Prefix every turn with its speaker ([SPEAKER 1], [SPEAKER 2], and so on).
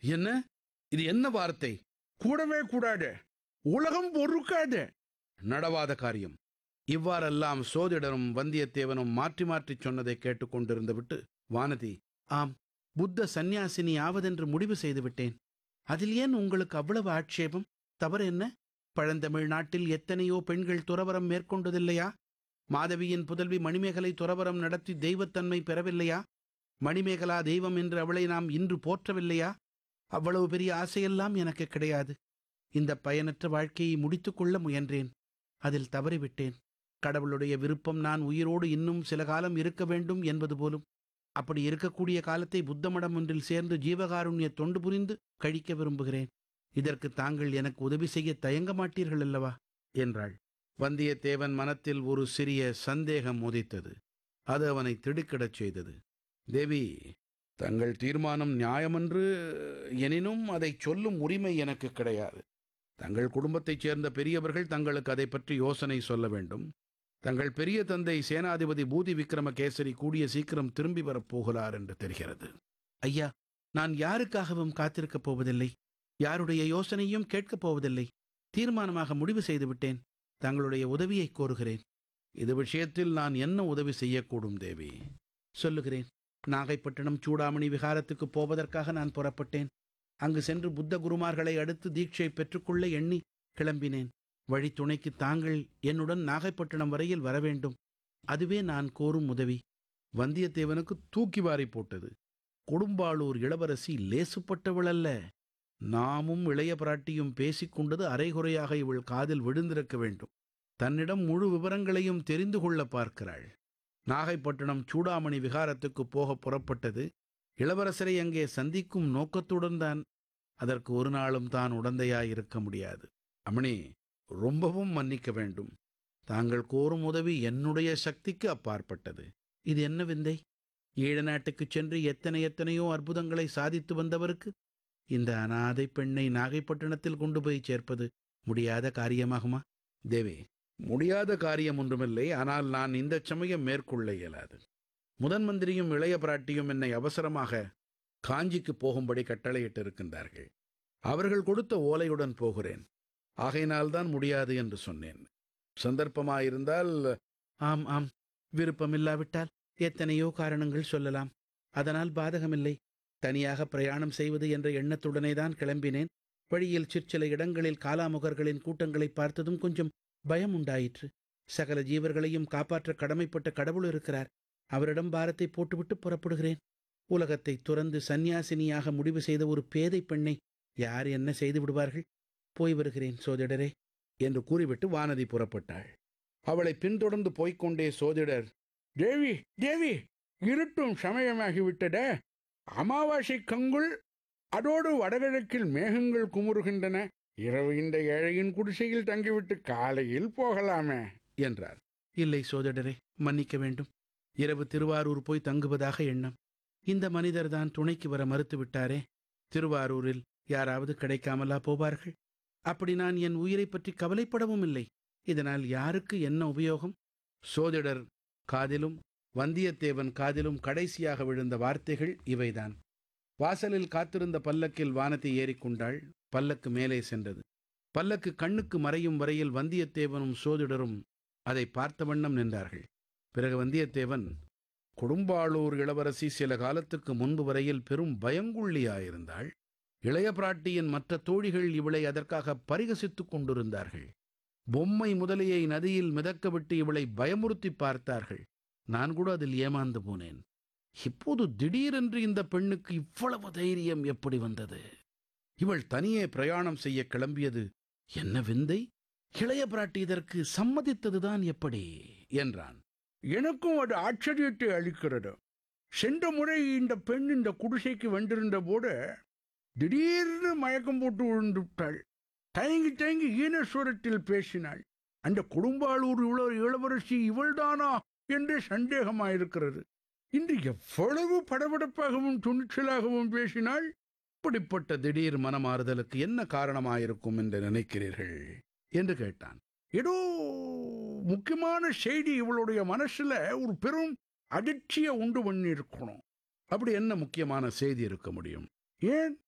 [SPEAKER 1] என்ன இது என்ன வார்த்தை கூடவே கூடாது உலகம் பொறுக்காது நடவாத காரியம் இவ்வாறெல்லாம் சோதிடரும் வந்தியத்தேவனும் மாற்றி மாற்றிச் சொன்னதை கேட்டுக்கொண்டிருந்து விட்டு வானதி ஆம் புத்த சந்நியாசினி ஆவதென்று முடிவு செய்து விட்டேன் அதில் ஏன் உங்களுக்கு அவ்வளவு ஆட்சேபம் தவறு என்ன பழந்தமிழ் நாட்டில் எத்தனையோ பெண்கள் துறவரம் மேற்கொண்டதில்லையா மாதவியின் புதல்வி மணிமேகலை துறவரம் நடத்தி தெய்வத்தன்மை பெறவில்லையா மணிமேகலா தெய்வம் என்று அவளை நாம் இன்று போற்றவில்லையா அவ்வளவு பெரிய ஆசையெல்லாம் எனக்கு கிடையாது இந்த பயனற்ற வாழ்க்கையை முடித்துக் கொள்ள முயன்றேன் அதில் தவறிவிட்டேன் கடவுளுடைய விருப்பம் நான் உயிரோடு இன்னும் சில காலம் இருக்க வேண்டும் என்பது போலும் அப்படி இருக்கக்கூடிய காலத்தை புத்த மடம் ஒன்றில் சேர்ந்து ஜீவகாருண்ய தொண்டு புரிந்து கழிக்க விரும்புகிறேன் இதற்கு தாங்கள் எனக்கு உதவி செய்ய தயங்க மாட்டீர்கள் அல்லவா என்றாள் வந்தியத்தேவன் மனத்தில் ஒரு சிறிய சந்தேகம் உதித்தது அது அவனை திடுக்கிடச் செய்தது தேவி தங்கள் தீர்மானம் நியாயமென்று எனினும் அதை சொல்லும் உரிமை எனக்கு கிடையாது தங்கள் குடும்பத்தைச் சேர்ந்த பெரியவர்கள் தங்களுக்கு அதை பற்றி யோசனை சொல்ல வேண்டும் தங்கள் பெரிய தந்தை சேனாதிபதி பூதி விக்ரமகேசரி கூடிய சீக்கிரம் திரும்பி வரப் போகிறார் என்று தெரிகிறது ஐயா நான் யாருக்காகவும் காத்திருக்கப் போவதில்லை யாருடைய யோசனையும் கேட்கப் போவதில்லை தீர்மானமாக முடிவு செய்து விட்டேன் தங்களுடைய உதவியை கோருகிறேன் இது விஷயத்தில் நான் என்ன உதவி செய்யக்கூடும் தேவி சொல்லுகிறேன் நாகைப்பட்டினம் சூடாமணி விகாரத்துக்கு போவதற்காக நான் புறப்பட்டேன் அங்கு சென்று புத்த குருமார்களை அடுத்து தீட்சை பெற்றுக்கொள்ள எண்ணி கிளம்பினேன் வழித்துணைக்கு தாங்கள் என்னுடன் நாகைப்பட்டினம் வரையில் வர வேண்டும் அதுவே நான் கோரும் உதவி வந்தியத்தேவனுக்கு தூக்கி வாரி போட்டது கொடும்பாளூர் இளவரசி லேசுப்பட்டவள் அல்ல நாமும் இளைய பிராட்டியும் பேசிக்கொண்டது அரைகுறையாக இவள் காதில் விழுந்திருக்க வேண்டும் தன்னிடம் முழு விவரங்களையும் தெரிந்து கொள்ள பார்க்கிறாள் நாகைப்பட்டினம் சூடாமணி விகாரத்துக்கு போக புறப்பட்டது இளவரசரை அங்கே சந்திக்கும் நோக்கத்துடன் தான் அதற்கு ஒரு நாளும் தான் உடந்தையாயிருக்க முடியாது அமணி ரொம்பவும் மன்னிக்க வேண்டும் தாங்கள் கோரும் உதவி என்னுடைய சக்திக்கு அப்பாற்பட்டது இது என்ன விந்தை ஈழ நாட்டுக்குச் சென்று எத்தனை எத்தனையோ அற்புதங்களை சாதித்து வந்தவருக்கு இந்த அனாதை பெண்ணை நாகைப்பட்டினத்தில் கொண்டு போய் சேர்ப்பது முடியாத காரியமாகுமா தேவே முடியாத காரியம் ஒன்றுமில்லை ஆனால் நான் இந்த சமயம் மேற்கொள்ள இயலாது முதன் மந்திரியும் இளைய பிராட்டியும் என்னை அவசரமாக காஞ்சிக்கு போகும்படி கட்டளையிட்டிருக்கின்றார்கள் அவர்கள் கொடுத்த ஓலையுடன் போகிறேன் ஆகையினால்தான் முடியாது என்று சொன்னேன் சந்தர்ப்பமாயிருந்தால் ஆம் ஆம் விருப்பமில்லாவிட்டால் எத்தனையோ காரணங்கள் சொல்லலாம் அதனால் பாதகமில்லை தனியாக பிரயாணம் செய்வது என்ற எண்ணத்துடனே தான் கிளம்பினேன் வழியில் சிற்சில இடங்களில் காலாமுகர்களின் கூட்டங்களை பார்த்ததும் கொஞ்சம் பயம் உண்டாயிற்று சகல ஜீவர்களையும் காப்பாற்ற கடமைப்பட்ட கடவுள் இருக்கிறார் அவரிடம் பாரத்தை போட்டுவிட்டு புறப்படுகிறேன் உலகத்தை துறந்து சந்நியாசினியாக முடிவு செய்த ஒரு பேதை பெண்ணை யார் என்ன செய்து விடுவார்கள் போய் வருகிறேன் சோதிடரே என்று கூறிவிட்டு வானதி புறப்பட்டாள் அவளை பின்தொடர்ந்து போய்க்கொண்டே சோதிடர் தேவி தேவி இருட்டும் சமயமாகிவிட்டட அமாவாசை கங்குள் அதோடு வடகிழக்கில் மேகங்கள் குமுறுகின்றன இரவு இந்த ஏழையின் குடிசையில் தங்கிவிட்டு காலையில் போகலாமே என்றார் இல்லை சோதடரே மன்னிக்க வேண்டும் இரவு திருவாரூர் போய் தங்குவதாக எண்ணம் இந்த மனிதர் தான் துணைக்கு வர மறுத்து விட்டாரே திருவாரூரில் யாராவது கிடைக்காமலா போவார்கள் அப்படி நான் என் உயிரை பற்றி கவலைப்படவும் இல்லை இதனால் யாருக்கு என்ன உபயோகம் சோதிடர் காதிலும் வந்தியத்தேவன் காதிலும் கடைசியாக விழுந்த வார்த்தைகள் இவைதான் வாசலில் காத்திருந்த பல்லக்கில் வானத்தை ஏறிக்கொண்டாள் பல்லக்கு மேலே சென்றது பல்லக்கு கண்ணுக்கு மறையும் வரையில் வந்தியத்தேவனும் சோதிடரும் அதை பார்த்த வண்ணம் நின்றார்கள் பிறகு வந்தியத்தேவன் கொடும்பாளூர் இளவரசி சில காலத்துக்கு முன்பு வரையில் பெரும் பயங்குள்ளியாயிருந்தாள் இளைய பிராட்டியின் மற்ற தோழிகள் இவளை அதற்காக பரிகசித்துக் கொண்டிருந்தார்கள் பொம்மை முதலையை நதியில் மிதக்க விட்டு இவளை பயமுறுத்தி பார்த்தார்கள் நான் கூட அதில் ஏமாந்து போனேன் இப்போது திடீரென்று இந்த பெண்ணுக்கு இவ்வளவு தைரியம் எப்படி வந்தது இவள் தனியே பிரயாணம் செய்ய கிளம்பியது என்ன விந்தை இளைய பிராட்டி இதற்கு சம்மதித்ததுதான் எப்படி என்றான் எனக்கும் அது ஆச்சரியத்தை அளிக்கிறது சென்ற முறை இந்த பெண் இந்த குடிசைக்கு வந்திருந்த போது திடீர்னு மயக்கம் போட்டு விழுந்து விட்டாள் தயங்கி தயங்கி ஈனஸ்வரத்தில் பேசினாள் அந்த குடும்பாளூர் இவ்வளவு இளவரசி இவள்தானா என்று சந்தேகமாயிருக்கிறது இன்று எவ்வளவு படபடப்பாகவும் துணிச்சலாகவும் பேசினாள் இப்படிப்பட்ட திடீர் மனமாறுதலுக்கு என்ன காரணமாயிருக்கும் என்று நினைக்கிறீர்கள் என்று கேட்டான் ஏதோ முக்கியமான செய்தி இவளுடைய மனசுல ஒரு பெரும் அதிர்ச்சியை உண்டு பண்ணி இருக்கணும் அப்படி என்ன முக்கியமான செய்தி இருக்க முடியும் ஏன்